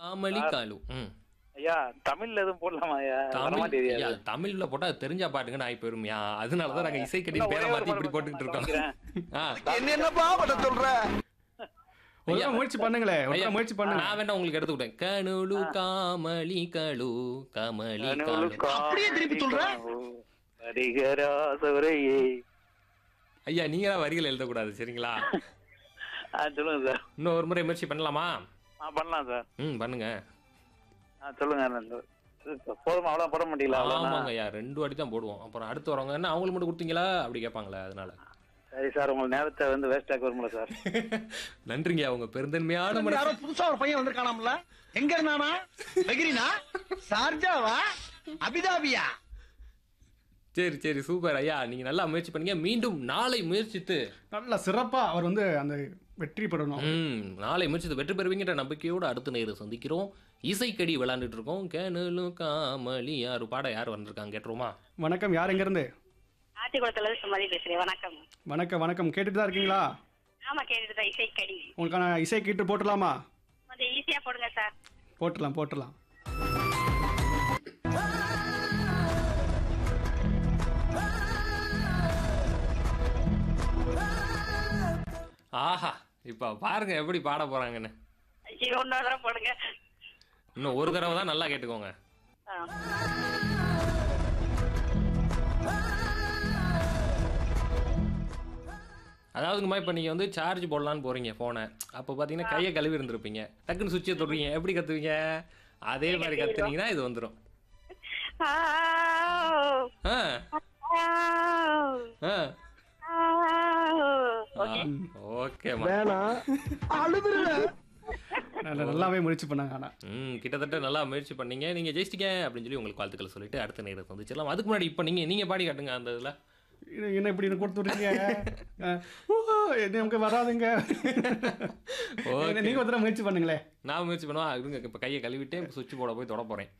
காமலி காலு ம் ஐயா தமிழ்ல எதுவும் போடலாமா ஐயா தமிழ் வரமாட்டேங்குது ஐயா, தமிழ்ல போட்டா அது தெரிஞ்சா பாட்டுங்க நான் பெருமையா அதனாலதான் நாங்க இசைக்கடி இன்னும் பேரை ஒரே ஒரு மாத்தி இப்படி பாடல் போட்டுக்கிட்டு இருக்கோம் ஆ, என்னப்பா பண்ண சொல்ற ஒரு தடவை முயற்சி பண்ணுங்களேன் ஒரு ஐயா, தடவை முயற்சி பண்ணுங்க நான் வேணா உங்களுக்கு எடுத்து விட்டேன் கனுலு காமலி கலு கமலி கனவுல காலு அப்படியே திருப்பி சொல்ற? ஹரிகராசவரையே ஐயா நீங்க தான் வரிகள் எழுதக்கூடாது சரிங்களா ஆ சொல்லுங்க சார் இன்னும் ஒரு முறை முயற்சி பண்ணலாமா ஆ பண்ணலாம் சார் ம் பண்ணுங்க ஆ சொல்லுங்க நான் போதுமா அவ்வளோ போட மாட்டீங்களா ஆமாங்க அவ்வளோதான் ஐயா ரெண்டு வாட்டி தான் போடுவோம் அப்புறம் அடுத்து வரவங்க என்ன அவங்களுக்கு மட்டும் கொடுத்தீங்களா அப்படி கேட்பாங்களே அதனால சரி சார் உங்க நேரத்தை வந்து வேஸ்ட் ஆக்க வரும்ல சார் நன்றிங்க அவங்க பெருந்தன்மையான மனசு யாரோ புதுசா ஒரு பையன் வந்திருக்கானாம்ல எங்க இருந்தானா வெகிரினா சார்ஜாவா அபிதாபியா சரி சரி சூப்பர் ஐயா நீங்க நல்லா முயற்சி பண்ணீங்க மீண்டும் நாளை முயற்சித்து நல்ல சிறப்பா அவர் வந்து அந்த வெற்றி பெறணும் ம் நாளை முயற்சித்து வெற்றி பெறுவீங்கன்ற நம்பிக்கையோடு அடுத்த நேரம் சந்திக்கிறோம் இசைக்கடி விளையாண்டுட்டு இருக்கோம் கேனலு காமலி யாரு பாட யார் வந்திருக்காங்க கேட்டுருமா வணக்கம் யார் எங்க இருந்து ஆத்திக்குளத்துல இருந்து சுமதி பேசுறேன் வணக்கம் வணக்கம் வணக்கம் கேட்டுட்டு தான் இருக்கீங்களா ஆமா கேட்டுட்டு தான் இசை கடி உங்களுக்கான இசை கீட்டு போட்டுடலாமா கொஞ்சம் ஈஸியா போடுங்க சார் போட்டுடலாம் போட்டுடலாம் ஆஹா இப்ப பாருங்க எப்படி பாட போறாங்கன்னு ஐயோ, இன்னொரு தடவை போடுங்க இன்னும் ஒரு தடவை தான் நல்லா கேட்டுக்கோங்க ஆ. அதாவதுங்கம்மா இப்போ நீங்கள் வந்து சார்ஜ் போடலான்னு போகிறீங்க ஃபோனை அப்போ பார்த்தீங்கன்னா கையை கழுவி இருந்திருப்பீங்க டக்குன்னு சுவிட்சை தொடுறீங்க எப்படி கத்துவீங்க அதே மாதிரி கத்துனீங்கன்னா இது வந்துடும் ஆவ். ஆ ஆவ். ஆ ஆவ். ஓகே ஓகேம்மா நல்ல நல்லாவே முயற்சி பண்ணாங்க ஆனா ம் கிட்டத்தட்ட நல்லா முயற்சி பண்ணீங்க நீங்கள் ஜெயிச்சிட்டீங்க அப்படின்னு சொல்லி உங்களுக்கு வாழ்த்துக்களை சொல்லிட்டு அடுத்த நேரத்தை வந்துச்சிடலாம் அதுக்கு முன்னாடி இப்போ நீங்கள் நீங்கள் பாடி காட்டுங்க அந்த இதில் இது என்ன இப்படி எனக்கு கொடுத்து விடுறீங்க அஹ், ஓ, இது நமக்கு வராதுங்க Okay. நீங்க ஒரு தடவை முயற்சி பண்ணுங்களேன் நான் முயற்சி பண்ணுவா இருங்க இப்போ கையை கழுவிட்டு இப்போ சுவிட்ச் போட போய் தொட போகிறேன்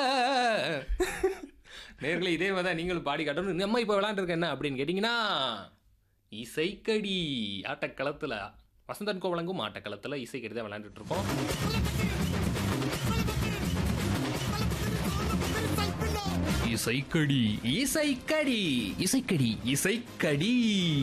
நேர்களே இதே மாதிரி தான் நீங்களும் பாடி காட்டணும் நம்ம இப்போ விளாண்டுருக்க என்ன அப்படின்னு கேட்டிங்கன்னா இசைக்கடி ஆட்டக்களத்தில் வசந்தன் கோ வழங்கும் ஆட்டக்களத்தில் இசைக்கடி தான் விளையாண்டுட்டு இருக்கோம் இசைக்கடி இசைக்கடி இசைக்கடி இசைக்கடி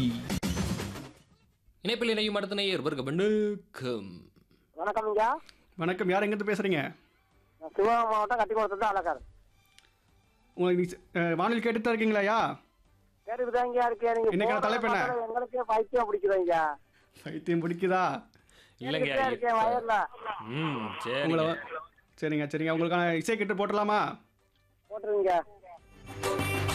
இணைப்பில் இணையும் அடுத்த நேயர் வருக வணக்கம் வணக்கம் ஐயா வணக்கம் யார் எங்கிருந்து பேசுறீங்க நான் சிவகங்கை மாவட்டம் கட்டிக்குளத்துல அழகர் உங்களுக்கு நீ- அஹ், வானொலி கேட்டுட்டு தான் இருக்கீங்களாயா கேட்டுக்கிட்டாங்க இருக்கேன் நீங்க இன்னைக்கான போடுறத தலைப்பு என்ன? பார்த்தாலே எங்களுக்கே பைத்தியம் பிடிக்குதுங்க பைத்தியம் பிடிக்குதா இல்லைங்க கேட்டுக்கிட்டே இருக்கேன் வயர்ல ம் உங்களை சரி சரிங்க சரிங்க உங்களுக்கான இசை கீட்டு போட்டலாமா போட்டுருங்க